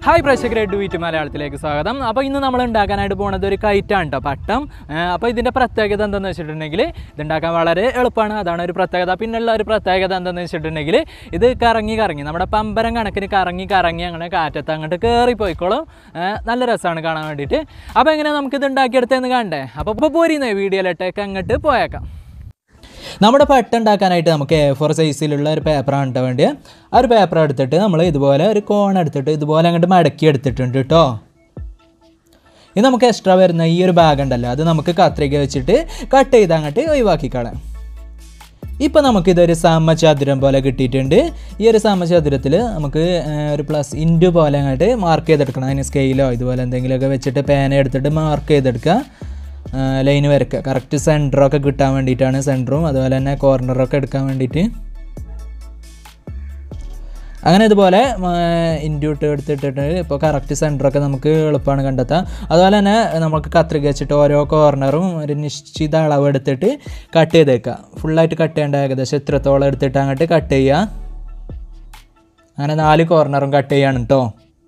hi പ്രേക്ഷകരെ ഡുവിറ്റ് മലയാളത്തിലേക്ക് സ്വാഗതം അപ്പോൾ ഇന്ന് നമ്മൾ ഉണ്ടാക്കാനായിട്ട് പോകുന്നത് ഒരു കൈറ്റാണ് കേട്ടോ പട്ടം അപ്പോൾ ഇതിൻ്റെ പ്രത്യേകത എന്താണെന്ന് വെച്ചിട്ടുണ്ടെങ്കിൽ ഇതുണ്ടാക്കാൻ വളരെ എളുപ്പമാണ് അതാണ് ഒരു പ്രത്യേകത പിന്നെയുള്ള ഒരു പ്രത്യേകത എന്താണെന്ന് വെച്ചിട്ടുണ്ടെങ്കിൽ ഇത് കറങ്ങി കറങ്ങി നമ്മുടെ പമ്പരം കണക്കിന് കറങ്ങി കറങ്ങി അങ്ങനെ കാറ്റത്ത് അങ്ങോട്ട് കയറി പോയിക്കോളും ഏ, നല്ല രസമാണ് കാണാൻ വേണ്ടിയിട്ട് അപ്പോൾ എങ്ങനെ നമുക്കിത് ഉണ്ടാക്കിയെടുത്തതെന്ന് കാണണ്ടേ അപ്പോൾ ഇപ്പോൾ പോരുന്നേ വീഡിയോയിലോട്ടേക്ക് അങ്ങോട്ട് പോയേക്കാം നമ്മുടെ പട്ട ഉണ്ടാക്കാനായിട്ട് നമുക്ക് എ ഫോർ സൈസിലുള്ള ഒരു പേപ്പറാണ് കേട്ടോ വേണ്ടിയത് ആ ഒരു പേപ്പർ എടുത്തിട്ട് നമ്മൾ ഇതുപോലെ ഒരു കോൺ എടുത്തിട്ട് ഇതുപോലെ അങ്ങോട്ട് മടക്കി എടുത്തിട്ടുണ്ട് കേട്ടോ ഇത് നമുക്ക് എക്സ്ട്രാ വരുന്ന ഈ ഒരു ബാഗ് ഉണ്ടല്ലോ അത് നമുക്ക് കത്രിക വെച്ചിട്ട് കട്ട് ചെയ്ത് അങ്ങോട്ട് ഒഴിവാക്കി കളയാം ഇപ്പോൾ നമുക്കിതൊരു സമചതുരം പോലെ കിട്ടിയിട്ടുണ്ട് ഈ ഒരു സമചതുരത്തിൽ നമുക്ക് ആ, ഒരു പ്ലസ് ഇൻറ്റു പോലെ അങ്ങോട്ട് മാർക്ക് ചെയ്തെടുക്കണം അതിന് സ്കെയിലോ ഇതുപോലെ എന്തെങ്കിലുമൊക്കെ വെച്ചിട്ട് പേന എടുത്തിട്ട് മാർക്ക് ചെയ്തെടുക്കുക ലൈന് വരയ്ക്കുക കറക്റ്റ് സെൻറ്ററൊക്കെ കിട്ടാൻ വേണ്ടിയിട്ടാണ് സെൻറ്ററും അതുപോലെ തന്നെ കോർണറൊക്കെ എടുക്കാൻ വേണ്ടിയിട്ട് അങ്ങനെ ഇതുപോലെ ഇൻറ്റു ഇട്ട് എടുത്തിട്ടിട്ട് ഇപ്പോൾ കറക്റ്റ് സെൻറ്ററൊക്കെ നമുക്ക് എളുപ്പമാണ് കണ്ടെത്താം അതുപോലെ തന്നെ നമുക്ക് കത്രിക വെച്ചിട്ട് ഓരോ കോർണറും ഒരു നിശ്ചിത അളവ് എടുത്തിട്ട് കട്ട് ചെയ്തേക്കുക ഫുള്ളായിട്ട് കട്ട് ചെയ്യേണ്ട ഏകദേശം ഇത്രത്തോളം എടുത്തിട്ട് അങ്ങോട്ട് കട്ട് ചെയ്യുക അങ്ങനെ നാല് കോർണറും കട്ട് ചെയ്യാണ് കേട്ടോ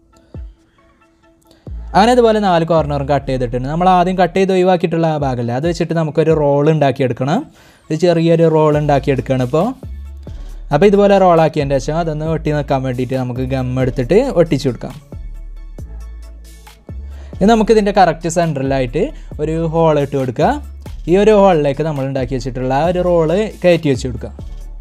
അങ്ങനെ ഇതുപോലെ നാല് കോർണറും കട്ട് ചെയ്തിട്ടുണ്ട് നമ്മൾ ആദ്യം കട്ട് ചെയ്ത് ഒഴിവാക്കിയിട്ടുള്ള ആ ഭാഗമല്ലേ അത് വെച്ചിട്ട് നമുക്കൊരു റോൾ ഉണ്ടാക്കിയെടുക്കണം ഒരു ചെറിയൊരു റോൾ ഉണ്ടാക്കിയെടുക്കണം ഇപ്പോൾ അപ്പോൾ ഇതുപോലെ റോളാക്കിയതിൻ്റെ ശേഷം അതൊന്ന് ഒട്ടി നിൽക്കാൻ വേണ്ടിയിട്ട് നമുക്ക് ഗം എടുത്തിട്ട് ഒട്ടിച്ചു കൊടുക്കാം ഇത് നമുക്കിതിൻ്റെ കറക്റ്റ് സെൻറ്ററിലായിട്ട് ഒരു ഹോൾ ഇട്ട് കൊടുക്കുക ഈ ഒരു ഹോളിലേക്ക് നമ്മൾ ഉണ്ടാക്കി വെച്ചിട്ടുള്ള ആ ഒരു റോള് കയറ്റി വെച്ച് കൊടുക്കുക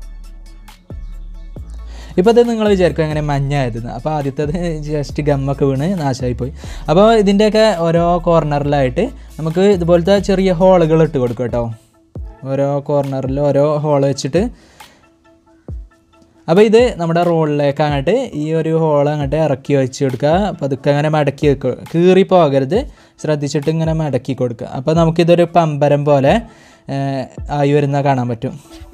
ഇപ്പോൾ ഇത് നിങ്ങൾ വിചാരിക്കും എങ്ങനെ മഞ്ഞായതെന്ന് അപ്പോൾ ആദ്യത്തേത് ജസ്റ്റ് ഗമ്മൊക്കെ വീണ് നാശമായിപ്പോയി അപ്പോൾ ഇതിൻ്റെയൊക്കെ ഓരോ കോർണറിലായിട്ട് നമുക്ക് ഇതുപോലത്തെ ചെറിയ ഹോളുകൾ ഇട്ട് കൊടുക്കും കേട്ടോ ഓരോ കോർണറിൽ ഓരോ ഹോൾ വെച്ചിട്ട് അപ്പോൾ ഇത് നമ്മുടെ റോളിലേക്ക് അങ്ങോട്ട് ഈ ഒരു ഹോൾ അങ്ങോട്ട് ഇറക്കി വെച്ച് കൊടുക്കുക പതുക്കെ അങ്ങനെ മടക്കി വെക്കുക കീറി പോകരുത് ശ്രദ്ധിച്ചിട്ട് ഇങ്ങനെ മടക്കി കൊടുക്കുക അപ്പോൾ നമുക്കിതൊരു പമ്പരം പോലെ ഏഹ്, ആയി വരുന്ന കാണാൻ പറ്റും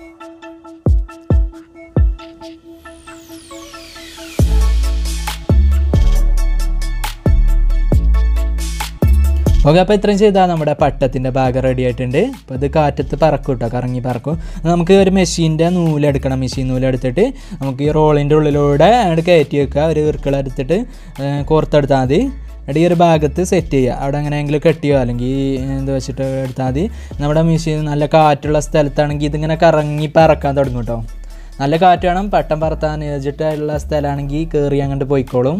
ഓക്കെ അപ്പോൾ ഇത്രയും ചെയ്താൽ നമ്മുടെ പട്ടത്തിൻ്റെ ഭാഗം റെഡി ആയിട്ടുണ്ട് അപ്പോൾ ഇത് കാറ്റത്ത് പറക്കും കേട്ടോ കറങ്ങി പറക്കും നമുക്ക് ഒരു മെഷീൻ്റെ നൂലെടുക്കണം മെഷീൻ നൂലെടുത്തിട്ട് നമുക്ക് ഈ റോളിൻ്റെ ഉള്ളിലൂടെ അങ്ങോട്ട് കയറ്റി വെക്കുക ഒരു ഇറുക്കളെടുത്തിട്ട് ഏഹ്, കോർത്തെടുത്താൽ മതി എന്നിട്ട് ഈ ഒരു ഭാഗത്ത് സെറ്റ് ചെയ്യുക അവിടെ എങ്ങനെയെങ്കിലും കെട്ടിയോ അല്ലെങ്കിൽ എന്ത് വെച്ചിട്ട് എടുത്താൽ മതി നമ്മുടെ മെഷീൻ നല്ല കാറ്റുള്ള സ്ഥലത്താണെങ്കിൽ ഇതിങ്ങനെ കറങ്ങി പറക്കാൻ തുടങ്ങും കേട്ടോ നല്ല കാറ്റ് വേണം പട്ടം പറത്താൻ അനുയോജിച്ചിട്ടുള്ള സ്ഥലമാണെങ്കിൽ കയറി അങ്ങോട്ട് പോയിക്കോളും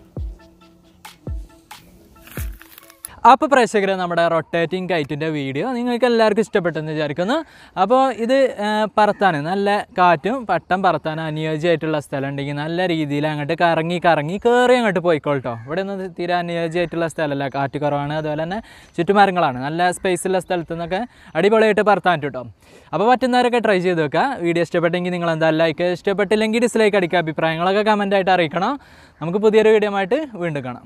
അപ്പോൾ പ്രേക്ഷകരെ നമ്മുടെ റൊട്ടേറ്റിംഗ് കൈറ്റിൻ്റെ വീഡിയോ നിങ്ങൾക്ക് എല്ലാവർക്കും ഇഷ്ടപ്പെട്ടെന്ന് വിചാരിക്കുന്നു അപ്പോൾ ഇത് ആ, പറത്താൻ നല്ല കാറ്റും പട്ടം പറത്താൻ അനുയോജ്യമായിട്ടുള്ള സ്ഥലം ഉണ്ടെങ്കിൽ നല്ല രീതിയിൽ അങ്ങോട്ട് കറങ്ങി കറങ്ങി കയറി അങ്ങോട്ട് പോയിക്കോട്ടോ ഇവിടെ ഒന്നും തീരെ അനുയോജ്യമായിട്ടുള്ള സ്ഥലമല്ല കാറ്റ് കുറവാണ് അതുപോലെ തന്നെ ചുറ്റുമരങ്ങളാണ് നല്ല സ്പേസ് ഉള്ള സ്ഥലത്തു നിന്നൊക്കെ അടിപൊളിയായിട്ട് പറത്താൻ കേട്ടോ അപ്പോൾ പറ്റുന്നവരൊക്കെ ട്രൈ ചെയ്ത് വെക്കുക വീഡിയോ ഇഷ്ടപ്പെട്ടെങ്കിൽ നിങ്ങൾ എന്താ ലൈക്ക് ഇഷ്ടപ്പെട്ടില്ലെങ്കിൽ ഡിസ്ലൈക്ക് അടിക്കുക അഭിപ്രായങ്ങളൊക്കെ കമൻ്റായിട്ട് അറിയിക്കണം നമുക്ക് പുതിയൊരു വീഡിയോ ആയിട്ട് വീണ്ടും കാണാം